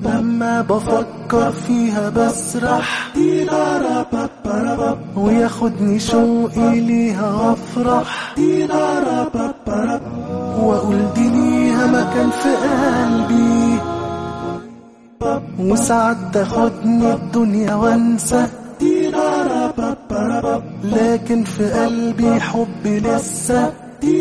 لما بفكر فيها بسرح وياخدني شوقي ليها افرح واقول دي ليها مكان في قلبي وساعات تاخدني الدنيا وانسى لكن في قلبي حبي لسه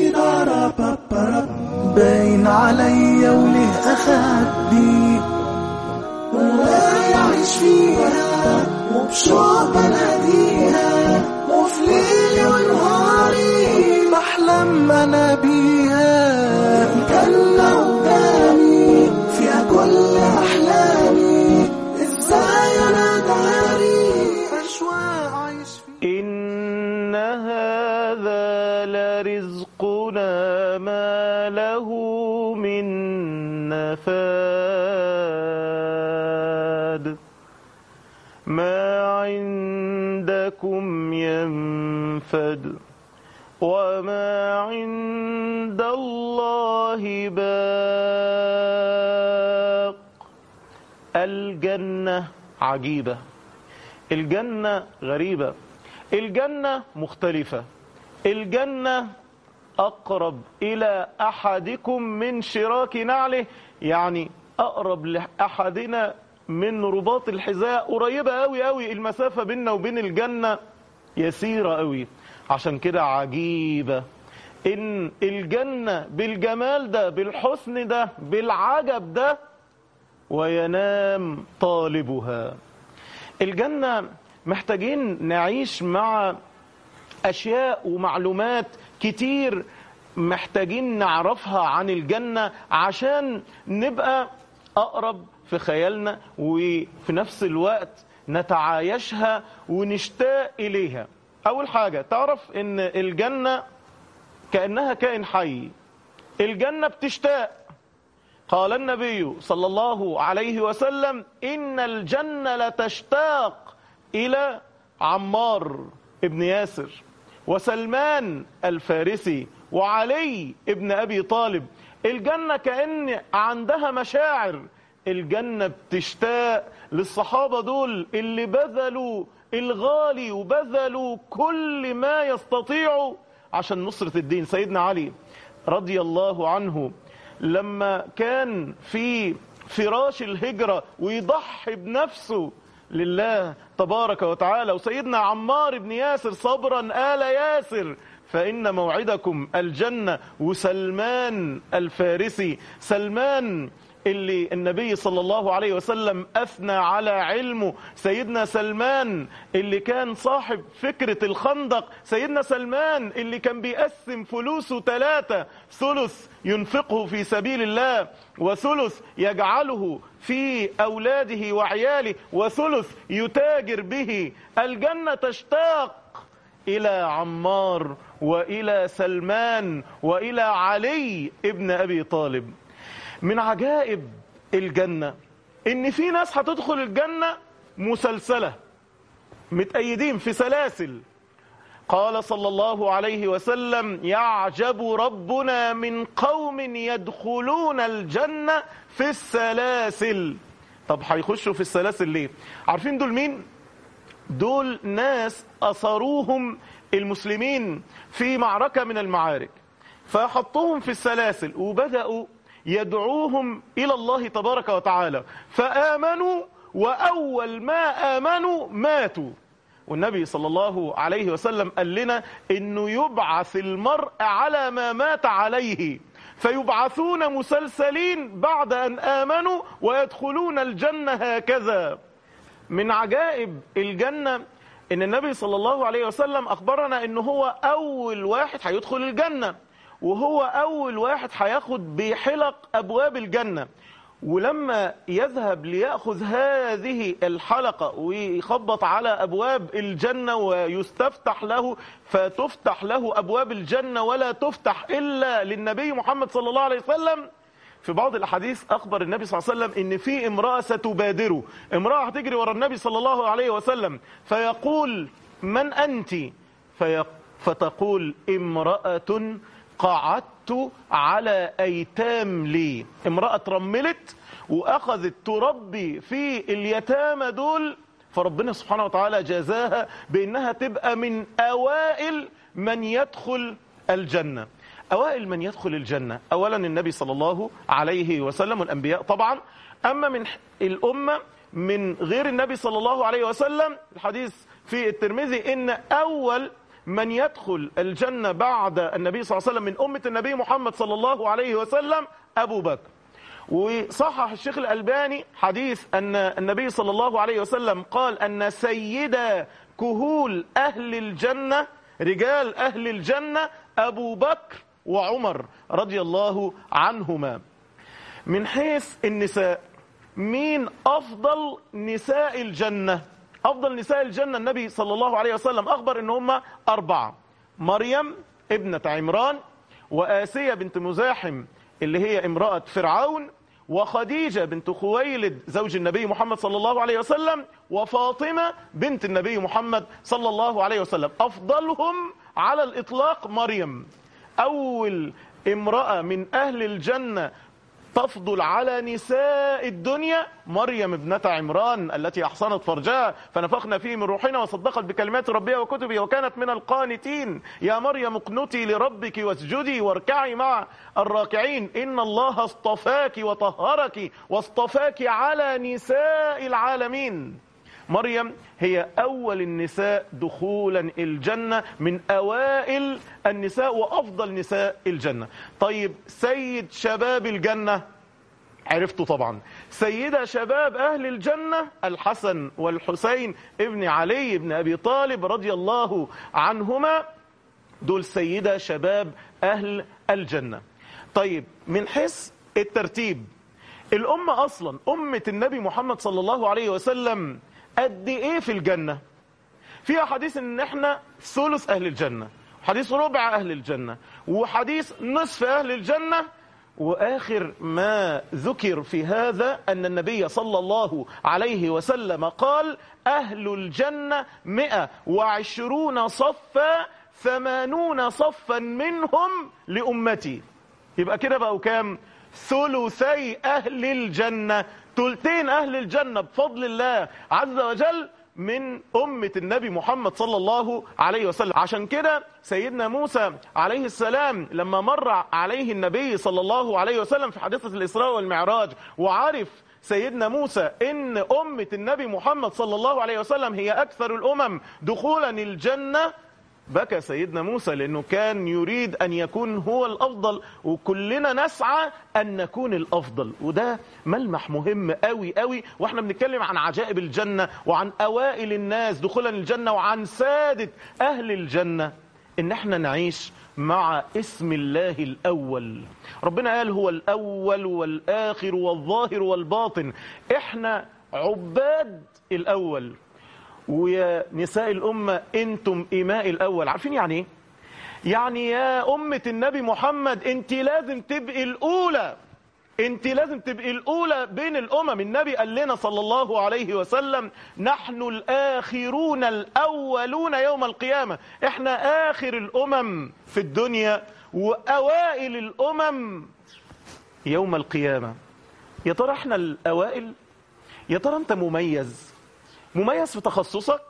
باين عليا وليه اخبي ولا يعيش فيها وبشوق بناديها وفي ليلي ونهاري بحلم انا بيها الجنة قدامي فيها كل احلامي ازاي انا داري اشواق عايش فيها إن هذا لرزقنا ما له من نفاد ما عندكم ينفد وما عند الله باق الجنة عجيبة الجنة غريبة الجنة مختلفة الجنة أقرب إلى أحدكم من شراك نعله يعني أقرب لأحدنا من رباط الحذاء قريبة أوي أوي المسافة بيننا وبين الجنة يسيرة أوي عشان كده عجيبة إن الجنة بالجمال ده بالحسن ده بالعجب ده وينام طالبها الجنة محتاجين نعيش مع أشياء ومعلومات كتير محتاجين نعرفها عن الجنة عشان نبقى أقرب في خيالنا وفي نفس الوقت نتعايشها ونشتاق إليها أول حاجة تعرف إن الجنة كأنها كائن حي الجنة بتشتاق قال النبي صلى الله عليه وسلم إن الجنة لتشتاق إلى عمار ابن ياسر وسلمان الفارسي وعلي ابن أبي طالب الجنة كأن عندها مشاعر الجنة بتشتاق للصحابة دول اللي بذلوا الغالي وبذلوا كل ما يستطيعوا عشان نصرة الدين سيدنا علي رضي الله عنه لما كان في فراش الهجرة ويضحي بنفسه لله تبارك وتعالى وسيدنا عمار بن ياسر صبرا آل ياسر فإن موعدكم الجنة وسلمان الفارسي سلمان اللي النبي صلى الله عليه وسلم أثنى على علمه سيدنا سلمان اللي كان صاحب فكرة الخندق سيدنا سلمان اللي كان بيقسم فلوسه ثلاثة ثلث ينفقه في سبيل الله وثلث يجعله في أولاده وعياله وثلث يتاجر به الجنة تشتاق إلى عمار وإلى سلمان وإلى علي ابن أبي طالب من عجائب الجنة ان في ناس هتدخل الجنة مسلسلة متأيدين في سلاسل قال صلى الله عليه وسلم يعجب ربنا من قوم يدخلون الجنة في السلاسل طب هيخشوا في السلاسل ليه عارفين دول مين دول ناس أثروهم المسلمين في معركة من المعارك فحطوهم في السلاسل وبدأوا يدعوهم إلى الله تبارك وتعالى فآمنوا وأول ما آمنوا ماتوا والنبي صلى الله عليه وسلم قال لنا انه يبعث المرء على ما مات عليه فيبعثون مسلسلين بعد ان امنوا ويدخلون الجنة هكذا من عجائب الجنة ان النبي صلى الله عليه وسلم اخبرنا انه هو اول واحد هيدخل الجنة وهو اول واحد هياخد بحلق ابواب الجنة ولما يذهب ليأخذ هذه الحلقة ويخبط على أبواب الجنة ويستفتح له فتفتح له أبواب الجنة ولا تفتح إلا للنبي محمد صلى الله عليه وسلم في بعض الأحاديث أخبر النبي صلى الله عليه وسلم إن في امرأة ستبادره امرأة هتجري ورا النبي صلى الله عليه وسلم فيقول من أنت في فتقول امرأة قعدت على أيتام لي امرأة ترملت وأخذت تربي في اليتامى دول فربنا سبحانه وتعالى جزاها بأنها تبقى من أوائل من يدخل الجنة أوائل من يدخل الجنة أولا النبي صلى الله عليه وسلم والأنبياء طبعا أما من الأمة من غير النبي صلى الله عليه وسلم الحديث في الترمذي إن أول من يدخل الجنة بعد النبي صلى الله عليه وسلم من أمة النبي محمد صلى الله عليه وسلم أبو بكر وصحح الشيخ الألباني حديث أن النبي صلى الله عليه وسلم قال أن سيد كهول أهل الجنة رجال أهل الجنة أبو بكر وعمر رضي الله عنهما من حيث النساء مين أفضل نساء الجنة أفضل نساء الجنة النبي صلى الله عليه وسلم أخبر أن هم أربعة مريم ابنة عمران وآسية بنت مزاحم اللي هي امرأة فرعون وخديجة بنت خويلد زوج النبي محمد صلى الله عليه وسلم وفاطمة بنت النبي محمد صلى الله عليه وسلم أفضلهم على الإطلاق مريم أول امرأة من أهل الجنة تفضل على نساء الدنيا مريم ابنة عمران التي أحصنت فرجها فنفخنا فيه من روحنا وصدقت بكلمات ربها وكتبه وكانت من القانتين يا مريم اقنتي لربك واسجدي واركعي مع الراكعين إن الله اصطفاك وطهرك واصطفاك على نساء العالمين مريم هي أول النساء دخولا الجنة من أوائل النساء وأفضل نساء الجنة طيب سيد شباب الجنة عرفته طبعا سيدة شباب أهل الجنة الحسن والحسين ابن علي ابن أبي طالب رضي الله عنهما دول سيدة شباب أهل الجنة طيب من حيث الترتيب الأمة أصلا أمة النبي محمد صلى الله عليه وسلم قد ايه في الجنة فيها حديث ان احنا ثلث اهل الجنة حديث ربع اهل الجنة وحديث نصف اهل الجنة واخر ما ذكر في هذا ان النبي صلى الله عليه وسلم قال اهل الجنة مئة وعشرون صفا ثمانون صفا منهم لامتي يبقى كده بقوا كام ثلثي اهل الجنة ثلثين أهل الجنة بفضل الله عز وجل من أمة النبي محمد صلى الله عليه وسلم عشان كده سيدنا موسى عليه السلام لما مر عليه النبي صلى الله عليه وسلم في حادثة الإسراء والمعراج وعرف سيدنا موسى ان أمة النبي محمد صلى الله عليه وسلم هي أكثر الأمم دخولا الجنة بكى سيدنا موسى لأنه كان يريد أن يكون هو الأفضل وكلنا نسعى أن نكون الأفضل وده ملمح مهم قوي قوي وإحنا بنتكلم عن عجائب الجنة وعن أوائل الناس دخولا الجنة وعن سادة أهل الجنة إن إحنا نعيش مع اسم الله الأول ربنا قال هو الأول والآخر والظاهر والباطن إحنا عباد الأول ويا نساء الأمة أنتم إماء الأول عارفين يعني إيه؟ يعني يا أمة النبي محمد أنت لازم تبقي الأولى أنت لازم تبقي الأولى بين الأمم النبي قال لنا صلى الله عليه وسلم نحن الآخرون الأولون يوم القيامة إحنا آخر الأمم في الدنيا وأوائل الأمم يوم القيامة يا ترى إحنا الأوائل يا ترى أنت مميز مميز في تخصصك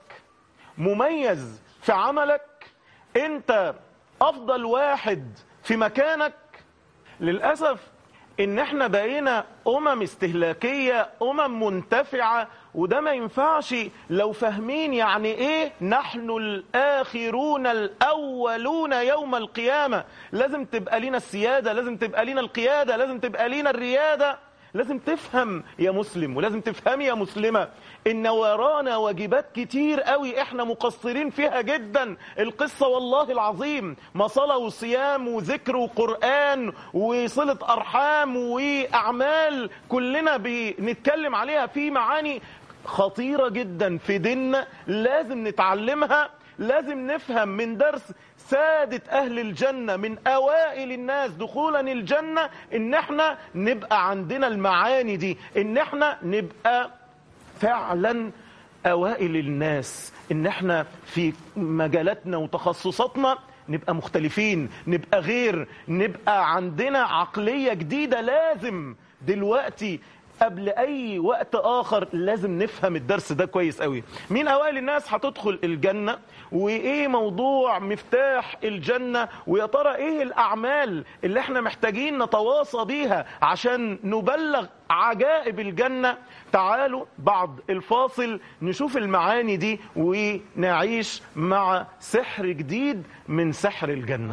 مميز في عملك انت افضل واحد في مكانك للأسف ان احنا بقينا امم استهلاكية امم منتفعة وده ما ينفعش لو فاهمين يعني ايه نحن الاخرون الاولون يوم القيامة لازم تبقى لنا السيادة لازم تبقى لنا القيادة لازم تبقى لنا الريادة لازم تفهم يا مسلم ولازم تفهمي يا مسلمة ان ورانا واجبات كتير قوي احنا مقصرين فيها جدا القصة والله العظيم ما صلاة وصيام وذكر وقرآن وصلة ارحام واعمال كلنا بنتكلم عليها في معاني خطيرة جدا في ديننا لازم نتعلمها لازم نفهم من درس سادة أهل الجنة من أوائل الناس دخولا الجنة إن احنا نبقى عندنا المعاني دي إن احنا نبقى فعلا أوائل الناس إن احنا في مجالاتنا وتخصصاتنا نبقى مختلفين نبقى غير نبقى عندنا عقلية جديدة لازم دلوقتي قبل اي وقت اخر لازم نفهم الدرس ده كويس قوي مين اوائل الناس هتدخل الجنة وايه موضوع مفتاح الجنة ويا ترى ايه الاعمال اللي احنا محتاجين نتواصى بيها عشان نبلغ عجائب الجنة تعالوا بعد الفاصل نشوف المعاني دي ونعيش مع سحر جديد من سحر الجنة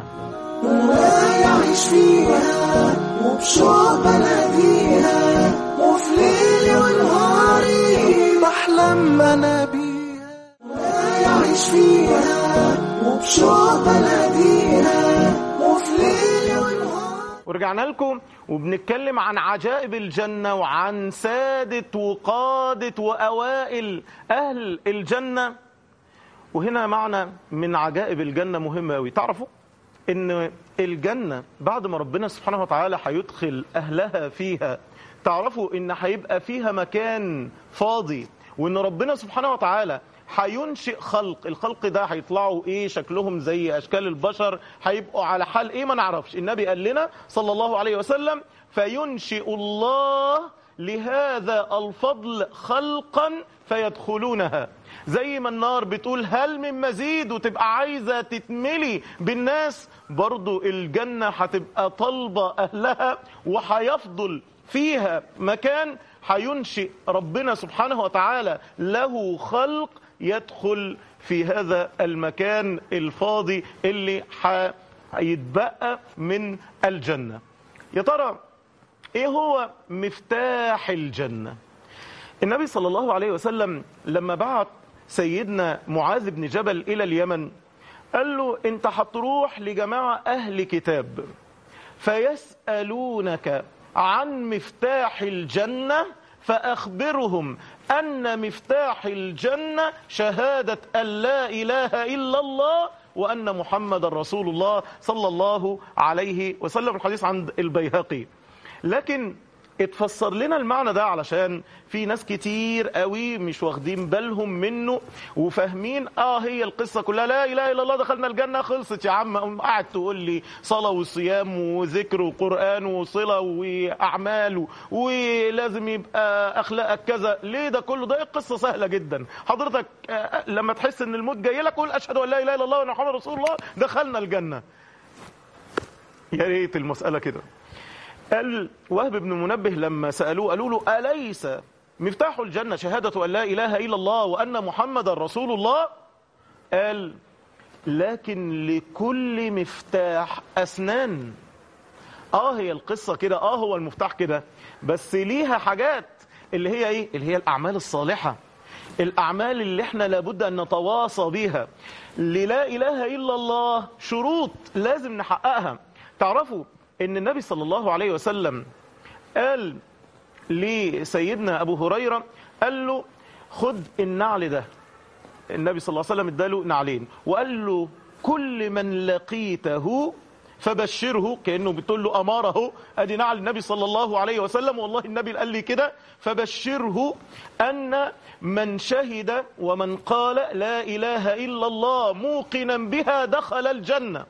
ويعيش فيها وبشوق بلديها وفي ليلي ونهاري بحلم انا بيها ويعيش فيها وبشوق بلديها وفي ليلي ونهاري ورجعنا لكم وبنتكلم عن عجائب الجنة وعن سادة وقادة وأوائل أهل الجنة وهنا معنى من عجائب الجنة مهم أوي تعرفوا إن الجنة بعد ما ربنا سبحانه وتعالى هيدخل أهلها فيها تعرفوا إن هيبقى فيها مكان فاضي وإن ربنا سبحانه وتعالى هينشئ خلق الخلق ده هيطلعوا ايه شكلهم زي اشكال البشر هيبقوا على حال ايه ما نعرفش النبي قال لنا صلى الله عليه وسلم فينشئ الله لهذا الفضل خلقا فيدخلونها زي ما النار بتقول هل من مزيد وتبقى عايزة تتملي بالناس برضو الجنة هتبقى طالبة أهلها وهيفضل فيها مكان هينشئ ربنا سبحانه وتعالى له خلق يدخل في هذا المكان الفاضي اللي هيتبقى من الجنة يا ترى ايه هو مفتاح الجنة النبي صلى الله عليه وسلم لما بعت سيدنا معاذ بن جبل الى اليمن قال له انت هتروح لجماعة اهل كتاب فيسألونك عن مفتاح الجنة فأخبرهم أن مفتاح الجنة شهادة أن لا إله إلا الله وأن محمد رسول الله صلى الله عليه وسلم الحديث عند البيهقي لكن اتفسر لنا المعنى ده علشان في ناس كتير قوي مش واخدين بالهم منه وفاهمين اه هي القصة كلها لا اله الا الله دخلنا الجنة خلصت يا عم قوم قاعد تقول لي صلاة وصيام وذكر وقرآن وصلة واعمال ولازم يبقى اخلاقك كذا ليه ده كله ده قصة سهلة جدا حضرتك آه لما تحس ان الموت جاي لك قول اشهد ان لا اله الا الله وان محمد رسول الله دخلنا الجنة يا ريت المسألة كده قال وهب بن منبه لما سألوه قالوا له أليس مفتاح الجنة شهادة أن لا إله إلا الله وأن محمد رسول الله قال لكن لكل مفتاح أسنان آه هي القصة كده آه هو المفتاح كده بس ليها حاجات اللي هي إيه اللي هي الأعمال الصالحة الأعمال اللي احنا لابد أن نتواصى بيها للا إله إلا الله شروط لازم نحققها تعرفوا ان النبي صلى الله عليه وسلم قال لسيدنا ابو هريره قال له خد النعل ده النبي صلى الله عليه وسلم اداله نعلين وقال له كل من لقيته فبشره كانه بتقول له اماره ادي نعل النبي صلى الله عليه وسلم والله النبي قال لي كده فبشره ان من شهد ومن قال لا اله الا الله موقنا بها دخل الجنه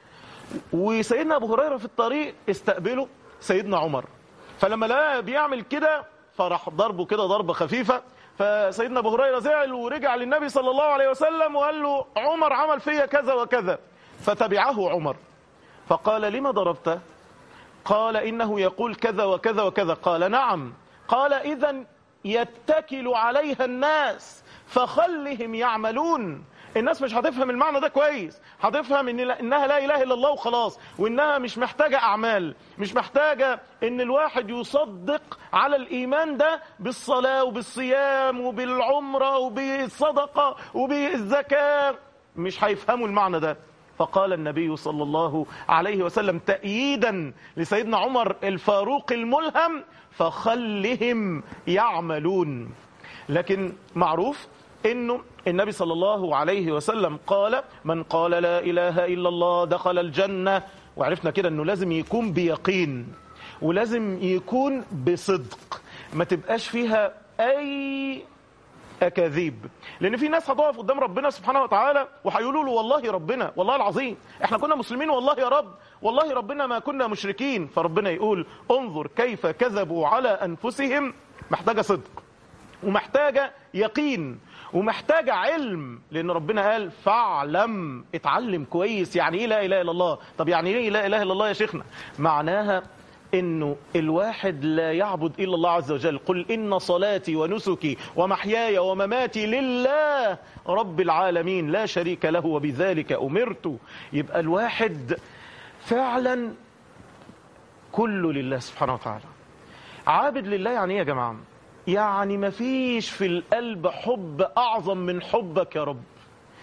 وسيدنا ابو هريره في الطريق استقبله سيدنا عمر فلما لقاه بيعمل كده فراح ضربه كده ضربه خفيفه فسيدنا ابو هريره زعل ورجع للنبي صلى الله عليه وسلم وقال له عمر عمل فيا كذا وكذا فتبعه عمر فقال لما ضربته قال انه يقول كذا وكذا وكذا قال نعم قال اذا يتكل عليها الناس فخلهم يعملون الناس مش هتفهم المعنى ده كويس هتفهم ان انها لا اله الا الله وخلاص وانها مش محتاجه اعمال مش محتاجه ان الواحد يصدق على الايمان ده بالصلاه وبالصيام وبالعمره وبالصدقه وبالزكاه مش هيفهموا المعنى ده فقال النبي صلى الله عليه وسلم تأييدا لسيدنا عمر الفاروق الملهم فخلهم يعملون لكن معروف انه النبي صلى الله عليه وسلم قال من قال لا اله الا الله دخل الجنه وعرفنا كده انه لازم يكون بيقين ولازم يكون بصدق ما تبقاش فيها اي اكاذيب لان في ناس هتقف قدام ربنا سبحانه وتعالى وهيقولوا له والله ربنا والله العظيم احنا كنا مسلمين والله يا رب والله ربنا ما كنا مشركين فربنا يقول انظر كيف كذبوا على انفسهم محتاجه صدق ومحتاجه يقين ومحتاجه علم لان ربنا قال فاعلم اتعلم كويس يعني ايه لا اله الا الله طب يعني ايه لا اله الا الله يا شيخنا معناها انه الواحد لا يعبد الا الله عز وجل قل ان صلاتي ونسكي ومحياي ومماتي لله رب العالمين لا شريك له وبذلك امرت يبقى الواحد فعلا كله لله سبحانه وتعالى عابد لله يعني ايه يا جماعه يعني مفيش في القلب حب اعظم من حبك يا رب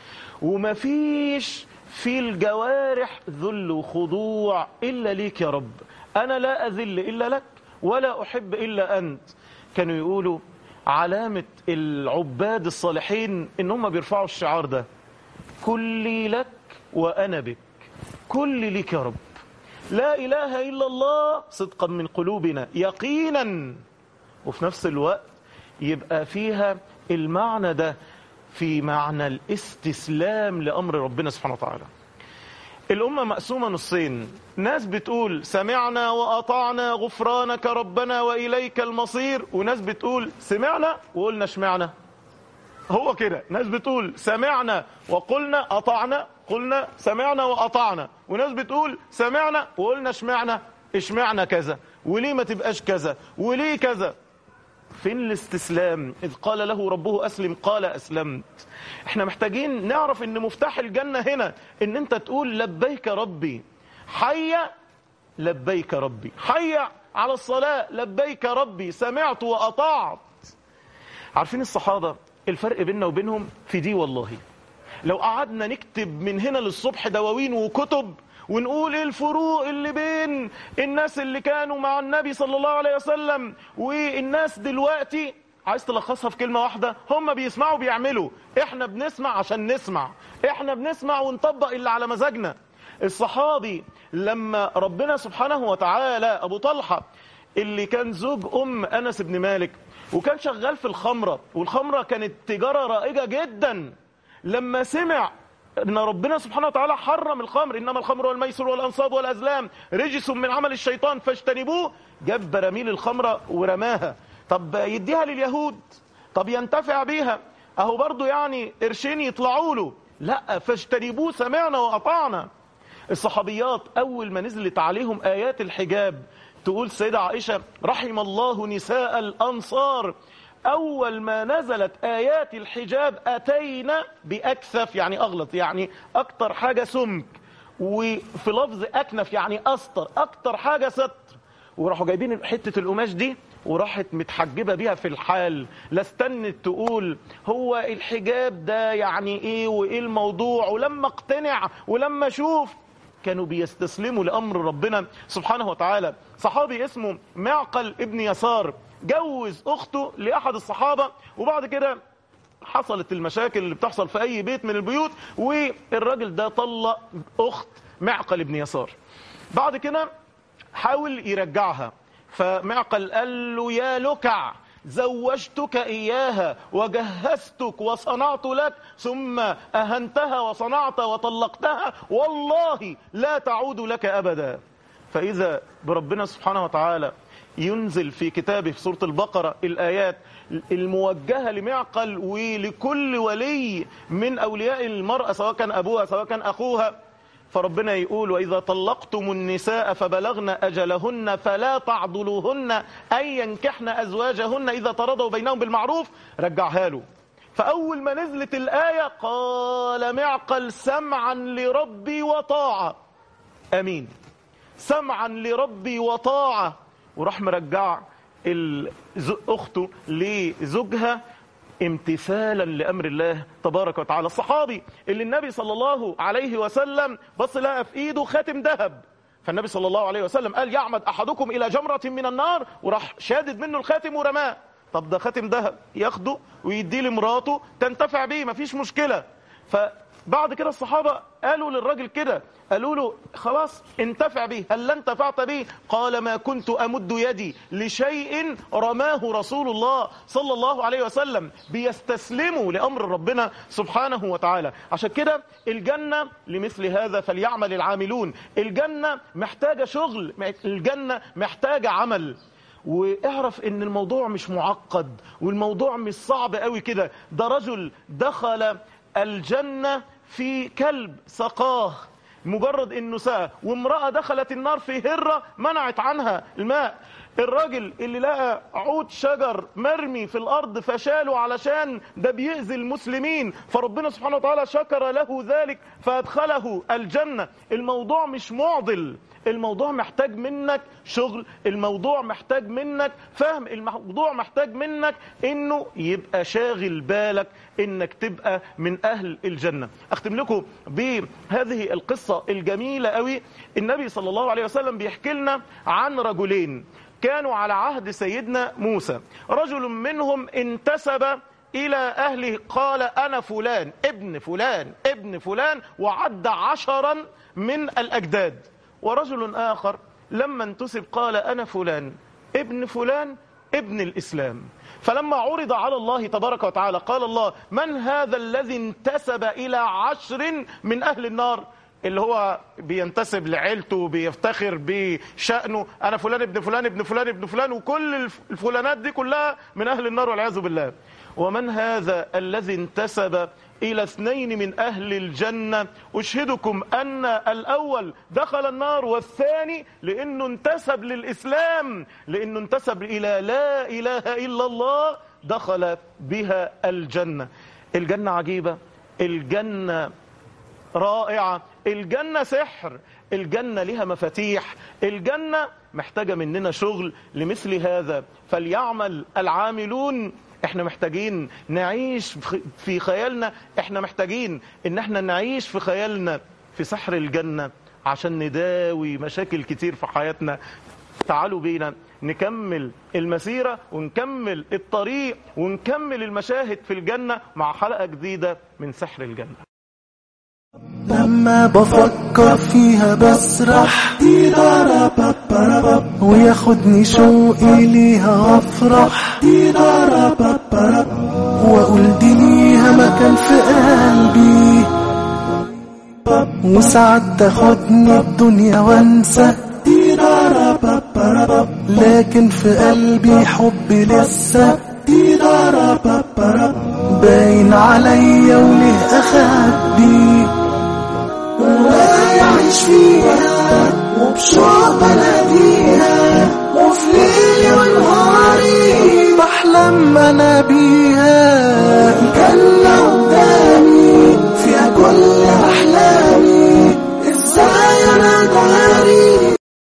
ومفيش في الجوارح ذل وخضوع الا ليك يا رب انا لا اذل الا لك ولا احب الا انت كانوا يقولوا علامه العباد الصالحين ان هم بيرفعوا الشعار ده كلي لك وانا بك كل ليك يا رب لا اله الا الله صدقا من قلوبنا يقينا وفي نفس الوقت يبقى فيها المعنى ده في معنى الاستسلام لامر ربنا سبحانه وتعالى الأمة مقسومة نصين ناس بتقول سمعنا وأطعنا غفرانك ربنا وإليك المصير وناس بتقول سمعنا وقلنا اشمعنا هو كده ناس بتقول سمعنا وقلنا أطعنا قلنا سمعنا وأطعنا وناس بتقول سمعنا وقلنا اشمعنا اشمعنا كذا وليه ما تبقاش كذا وليه كذا فين الاستسلام إذ قال له ربه أسلم قال أسلمت احنا محتاجين نعرف ان مفتاح الجنة هنا ان انت تقول لبيك ربي حي لبيك ربي حي على الصلاة لبيك ربي سمعت وأطعت عارفين الصحابة الفرق بيننا وبينهم في دي والله لو قعدنا نكتب من هنا للصبح دواوين وكتب ونقول ايه الفروق اللي بين الناس اللي كانوا مع النبي صلى الله عليه وسلم والناس دلوقتي عايز تلخصها في كلمة واحدة هم بيسمعوا بيعملوا احنا بنسمع عشان نسمع احنا بنسمع ونطبق اللي على مزاجنا الصحابي لما ربنا سبحانه وتعالى ابو طلحة اللي كان زوج ام انس بن مالك وكان شغال في الخمرة والخمرة كانت تجارة رائجة جدا لما سمع ان ربنا سبحانه وتعالى حرم الخمر انما الخمر والميسر والانصاب والازلام رجس من عمل الشيطان فاجتنبوه جاب براميل الخمره ورماها طب يديها لليهود طب ينتفع بيها اهو برضو يعني قرشين يطلعوا له لا فاجتنبوه سمعنا واطعنا الصحابيات اول ما نزلت عليهم ايات الحجاب تقول سيدة عائشة رحم الله نساء الأنصار أول ما نزلت آيات الحجاب أتينا بأكثف يعني أغلط يعني أكتر حاجة سمك وفي لفظ أكنف يعني أسطر أكتر حاجة ستر وراحوا جايبين حتة القماش دي وراحت متحجبة بيها في الحال لا استنت تقول هو الحجاب ده يعني ايه وايه الموضوع ولما اقتنع ولما اشوف كانوا بيستسلموا لأمر ربنا سبحانه وتعالى صحابي اسمه معقل ابن يسار جوز أخته لأحد الصحابة وبعد كده حصلت المشاكل اللي بتحصل في أي بيت من البيوت والراجل ده طلق أخت معقل ابن يسار بعد كده حاول يرجعها فمعقل قال له يا لكع زوجتك إياها وجهزتك وصنعت لك ثم أهنتها وصنعت وطلقتها والله لا تعود لك أبدا فإذا بربنا سبحانه وتعالى ينزل في كتابه في سورة البقرة الآيات الموجهة لمعقل ولكل ولي من أولياء المرأة سواء كان أبوها سواء كان أخوها فربنا يقول وإذا طلقتم النساء فبلغن أجلهن فلا تعضلوهن أن ينكحن أزواجهن إذا ترضوا بينهم بالمعروف رجعها له فأول ما نزلت الآية قال معقل سمعا لربي وطاعة أمين سمعا لربي وطاعة وراح مرجع أخته لزوجها امتثالا لامر الله تبارك وتعالى الصحابي اللي النبي صلى الله عليه وسلم بص لقى في ايده خاتم ذهب فالنبي صلى الله عليه وسلم قال يعمد احدكم الى جمره من النار وراح شادد منه الخاتم ورماه طب ده خاتم ذهب ياخده ويديه لمراته تنتفع بيه مفيش مشكله بعد كده الصحابة قالوا للراجل كده قالوا له خلاص انتفع به هل انتفعت به قال ما كنت أمد يدي لشيء رماه رسول الله صلى الله عليه وسلم بيستسلموا لأمر ربنا سبحانه وتعالى عشان كده الجنة لمثل هذا فليعمل العاملون الجنة محتاجة شغل الجنة محتاجة عمل واعرف ان الموضوع مش معقد والموضوع مش صعب قوي كده ده رجل دخل الجنة في كلب سقاه مجرد انه سقى وامرأة دخلت النار في هرة منعت عنها الماء الراجل اللي لقى عود شجر مرمي في الارض فشاله علشان ده بيأذي المسلمين فربنا سبحانه وتعالى شكر له ذلك فادخله الجنة الموضوع مش معضل الموضوع محتاج منك شغل الموضوع محتاج منك فهم الموضوع محتاج منك انه يبقى شاغل بالك انك تبقى من اهل الجنة اختم لكم بهذه القصة الجميلة قوي النبي صلى الله عليه وسلم بيحكي لنا عن رجلين كانوا على عهد سيدنا موسى رجل منهم انتسب إلى أهله قال أنا فلان ابن فلان ابن فلان وعد عشرا من الأجداد ورجل آخر لما انتسب قال أنا فلان ابن فلان ابن الإسلام فلما عرض على الله تبارك وتعالى قال الله من هذا الذي انتسب إلى عشر من أهل النار اللي هو بينتسب لعيلته بيفتخر بشأنه أنا فلان ابن فلان ابن فلان ابن فلان وكل الفلانات دي كلها من أهل النار والعياذ بالله ومن هذا الذي انتسب إلى اثنين من أهل الجنة أشهدكم أن الأول دخل النار والثاني لأنه انتسب للإسلام لأنه انتسب إلى لا إله إلا الله دخل بها الجنة الجنة عجيبة الجنة رائعة الجنة سحر الجنة لها مفاتيح الجنة محتاجة مننا شغل لمثل هذا فليعمل العاملون احنا محتاجين نعيش في خيالنا احنا محتاجين ان احنا نعيش في خيالنا في سحر الجنة عشان نداوي مشاكل كتير في حياتنا تعالوا بينا نكمل المسيرة ونكمل الطريق ونكمل المشاهد في الجنة مع حلقة جديدة من سحر الجنة لما بفكر فيها بسرح وياخدني شوقي ليها افرح واقول دي ليها مكان في قلبي وساعات تاخدني الدنيا وانسى لكن في قلبي حب لسه باين عليا وليه اخبي ويعيش فيها وبشوق بناديها